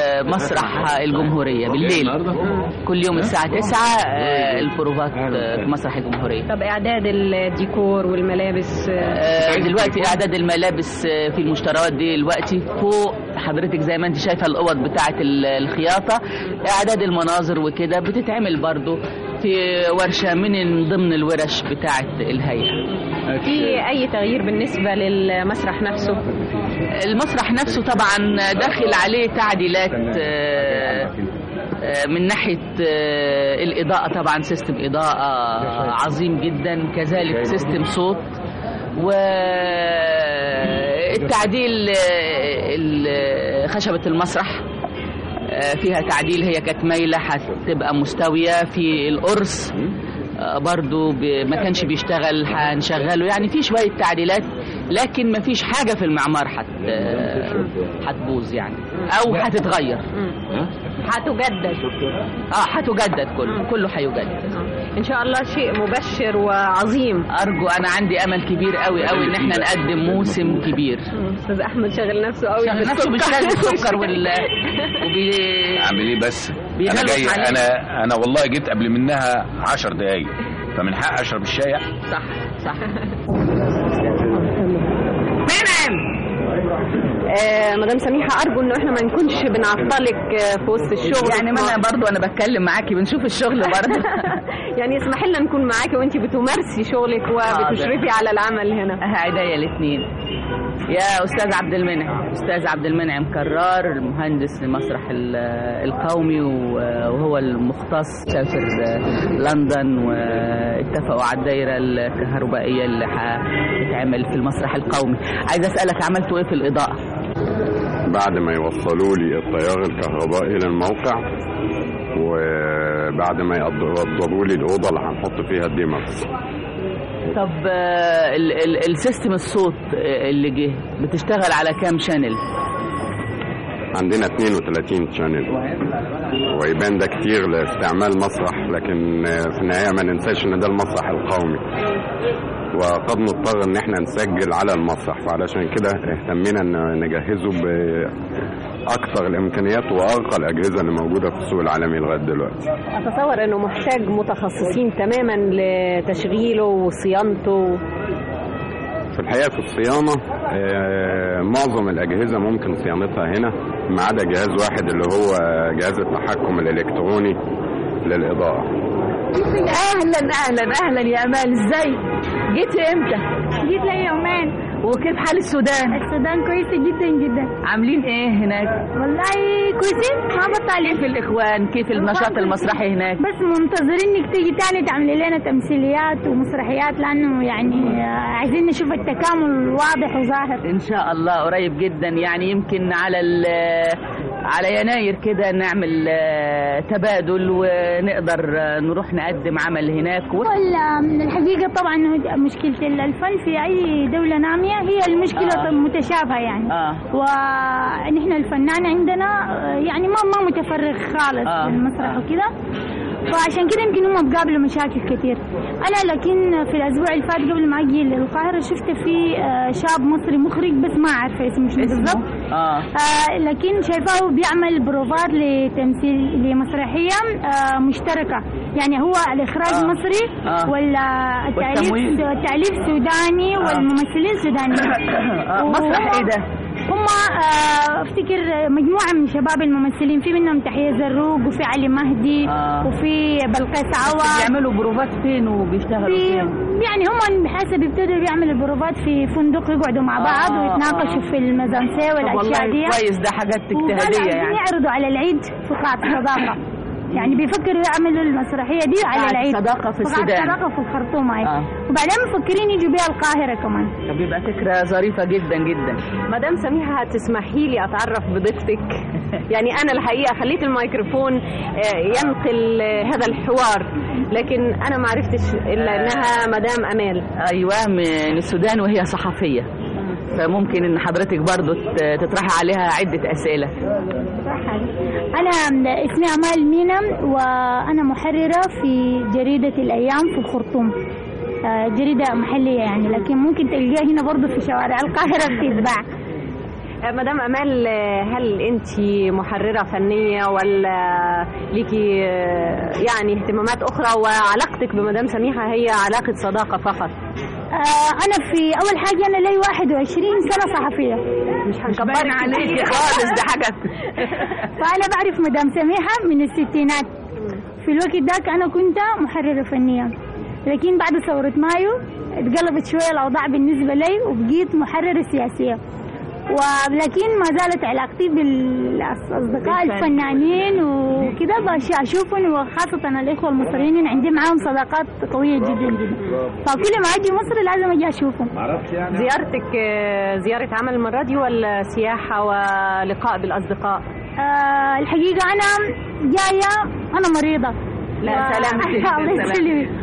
مسرح الجمهوريه بالليل كل يوم الساعه 9 آه، البروفات آه، في مسرح الجمهوريه طب اعداد الديكور والملابس آه، آه، دلوقتي اعداد الملابس آه، في المشتريات دي دلوقتي فوق حضرتك زي ما انت شايفه الاوض بتاعه ال- الخياطه اعداد المناظر وكده بتتعمل برضو في ورشه من ضمن الورش بتاعه الهيئه في اي تغيير بالنسبه للمسرح نفسه المسرح نفسه طبعا داخل عليه تعديلات آه، آه، من ناحية آه، الإضاءة طبعا سيستم إضاءة عظيم جدا كذلك سيستم صوت والتعديل آه، ال- خشبة المسرح آه، فيها تعديل هي كانت مايلة هتبقى مستوية في القرص آه، برضو ب- ما كانش بيشتغل هنشغله يعني في شوية تعديلات لكن ما فيش حاجة في المعمار حت آه، هتبوظ يعني أو هتتغير هتجدد اه هتجدد كله كله هيجدد ان شاء الله شيء مبشر وعظيم ارجو انا عندي امل كبير قوي قوي ان احنا نقدم موسم كبير استاذ احمد شغل نفسه قوي شغل نفسه بالشاي بالسكر وال وبي... اعمل ايه بس بيغلس انا جاي عليك. انا انا والله جيت قبل منها عشر دقايق فمن حق اشرب الشاي صح صح آه مدام سميحه ارجو انه احنا ما نكونش بنعطلك آه، في وسط الشغل يعني ما انا برضو انا بتكلم معاكي بنشوف الشغل برضو يعني اسمح لنا نكون معاكي وانت بتمارسي شغلك وبتشرفي على العمل هنا عينيا الاثنين يا استاذ عبد المنعم استاذ عبد المنعم كرار المهندس المسرح ال- القومي و- وهو المختص سافر لندن واتفقوا على الدايره الكهربائيه اللي هتتعمل في المسرح القومي عايزه اسالك عملتوا ايه في الاضاءه بعد ما يوصلوا لي التيار الكهربائي للموقع وبعد ما يوضبوا لي الأوضة اللي هنحط فيها الديمكس طب آه، ال- ال- السيستم الصوت آه، اللي جه بتشتغل على كام شانل عندنا 32 شانل ويبان ده كتير لاستعمال مسرح لكن في النهاية ما ننساش ان ده المسرح القومي وقد نضطر ان احنا نسجل على المسرح فعلشان كده اهتمينا ان نجهزه باكثر الامكانيات وارقى الاجهزه اللي موجوده في السوق العالمي لغايه دلوقتي اتصور انه محتاج متخصصين تماما لتشغيله وصيانته في الحقيقه في الصيانه آه، معظم الاجهزه ممكن صيانتها هنا ما عدا جهاز واحد اللي هو جهاز التحكم الالكتروني للاضاءه اهلا اهلا اهلا يا امال ازاي جيتي امتى جيت لي يومين وكيف حال السودان السودان كويسة جدا جدا عاملين ايه هناك والله كويسين ما بطالين كيف الاخوان كيف النشاط المسرحي هناك بس منتظرين انك تيجي تاني تعملي لنا تمثيليات ومسرحيات لانه يعني آه، عايزين نشوف التكامل واضح وظاهر ان شاء الله قريب جدا يعني يمكن على ال- على يناير كده نعمل آه، تبادل ونقدر آه، نروح نقدم عمل هناك و... ولا الحقيقة طبعا إنه مشكلة الفن في أي دولة نامية هي المشكلة آه. متشابهة يعني اه ونحن الفنان عندنا آه، يعني ما ما متفرغ خالص آه. للمسرح وكده فعشان كده يمكن هم بقابلوا مشاكل كتير انا لكن في الاسبوع اللي فات قبل ما اجي للقاهره شفت في آه، شاب مصري مخرج بس ما عارفه اسمه شنو بالضبط اه آه لكن شايفاه بيعمل بروفات لتمثيل لمسرحيه آه مشتركه يعني هو الاخراج آه. مصري آه. ولا التاليف والتمويل. التاليف سوداني والممثلين سودانيين آه، مسرح ايه ده هم آه، افتكر مجموعه من شباب الممثلين في منهم تحيه زروق وفي علي مهدي آه. وفي بلقيس عوض بيعملوا بروفات فين وبيشتغلوا في فين يعني هم بحسب ابتدوا بيعملوا البروفات في فندق يقعدوا مع بعض آه، ويتناقشوا آه. في الميزانسيه طب والاشياء والله دي كويس ده حاجات وكانوا اجتهاديه عايزين يعني يعرضوا على العيد في قاعة الصداقة يعني بيفكروا يعملوا المسرحية دي على قاعة العيد صداقة في قاعة السودان. الصداقة في الخرطوم هاي آه. وبعدين مفكرين يجوا بيها القاهرة كمان طب يبقى فكره ظريفه جدا جدا مدام سميحة هتسمحي لي أتعرف بضيفتك يعني أنا الحقيقة خليت الميكروفون آه، ينقل آه، هذا الحوار لكن أنا ما عرفتش إلا إنها مدام أمال ايوه من السودان وهي صحفيه فممكن ان حضرتك برضو ت- تطرحي عليها عده اسئله أنا اسمي أمال مينا وأنا محررة في جريدة الأيام في الخرطوم آه، جريدة محلية يعني لكن ممكن تلقاها هنا برضو في شوارع القاهرة بتتباع آه، مدام أمال آه، هل أنت محررة فنية ولا ليكي آه، يعني اهتمامات أخرى وعلاقتك بمدام سميحة هي علاقة صداقة فقط آه، أنا في أول حاجة أنا لي 21 سنة صحفية مش باين هنكبرك عليكي خالص دي حاجه فأنا بعرف مدام سميحة من الستينات في الوقت ذاك أنا كنت محررة فنية لكن بعد ثورة مايو اتقلبت شوية الأوضاع بالنسبة لي وبقيت محررة سياسية ولكن ما زالت علاقتي بالأصدقاء بالفن. الفنانين وكده بش أشوفهم وخاصة الإخوة المصريين عندي معاهم صداقات قوية جدا جدا فكل ما أجي مصر لازم أجي أشوفهم زيارتك آه، زيارة عمل المرة دي ولا سياحة ولقاء بالأصدقاء؟ آه الحقيقة أنا جاية أنا مريضة لا، و- سلامتك، الله سلامتك. يسلمك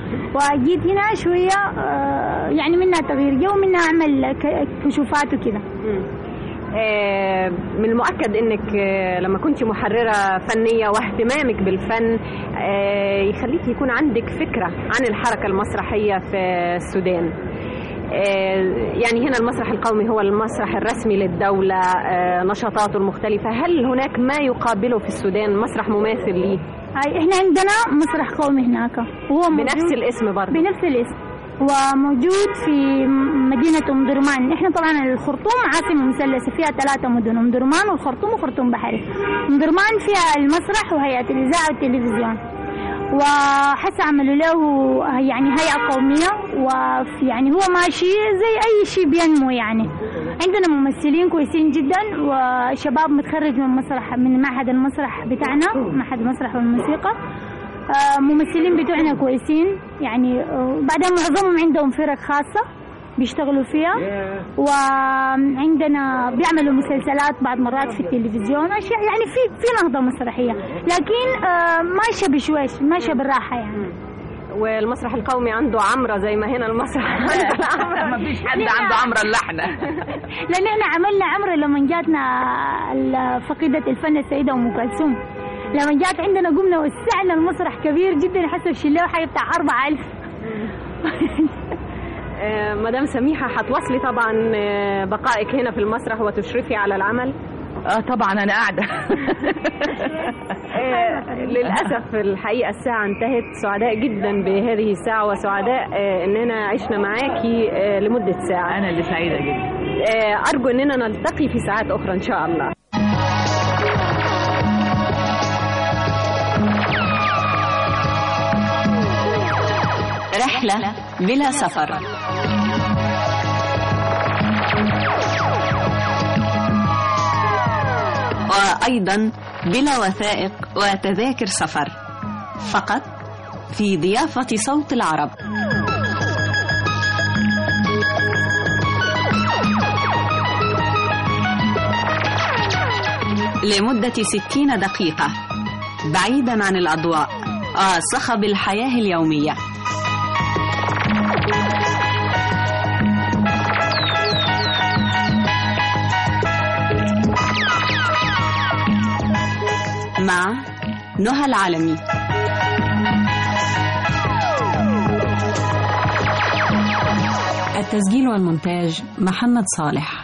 وجيت هنا شوية آه، يعني منها تغيير جو منها أعمل ك- كشوفات وكده آه، من المؤكد انك آه، لما كنت محرره فنيه واهتمامك بالفن آه، يخليك يكون عندك فكره عن الحركه المسرحيه في السودان آه، يعني هنا المسرح القومي هو المسرح الرسمي للدولة آه، نشاطاته المختلفة هل هناك ما يقابله في السودان مسرح مماثل ليه هاي احنا عندنا مسرح قومي هناك وهو بنفس موجود- الاسم برضه بنفس الاسم وموجود في مدينة أم درمان احنا طبعا الخرطوم عاصمة مثلثة فيها ثلاثة مدن أم درمان والخرطوم وخرطوم بحري أم درمان فيها المسرح وهيئة الإذاعة والتلفزيون وحتى عملوا له يعني هيئة قومية وفي يعني هو ماشي زي أي شيء بينمو يعني عندنا ممثلين كويسين جدا وشباب متخرج من مسرح من معهد المسرح بتاعنا معهد المسرح والموسيقى آه، ممثلين بتوعنا كويسين يعني آه، بعدين معظمهم عندهم فرق خاصة بيشتغلوا فيها وعندنا بيعملوا مسلسلات بعض مرات في التلفزيون أشياء يعني في في نهضة مسرحية لكن آه، ماشية بشويش ماشية بالراحة يعني والمسرح القومي عنده عمرة زي ما هنا المسرح عنده العمرة ما فيش حد عنده عمرة اللحنة لأن احنا عملنا عمرة لما جاتنا ال- فقيدة الفن السيدة أم كلثوم لما جات عندنا قمنا وسعنا المسرح كبير جدا حسب شلاه حاجة بتاع 4000 آه، مدام سميحة هتواصلي طبعا آه، بقائك هنا في المسرح وتشرفي على العمل اه طبعا انا قاعدة آه، للأسف الحقيقة الساعة انتهت سعداء جدا بهذه الساعة وسعداء آه، إننا عشنا معاكي آه، لمدة ساعة انا اللي سعيدة جدا آه، أرجو إننا نلتقي في ساعات أخرى إن شاء الله رحلة بلا سفر وأيضا بلا وثائق وتذاكر سفر فقط في ضيافة صوت العرب لمدة ستين دقيقة بعيدا عن الأضواء آه صخب الحياة اليومية مع نهى العالمي التسجيل والمونتاج محمد صالح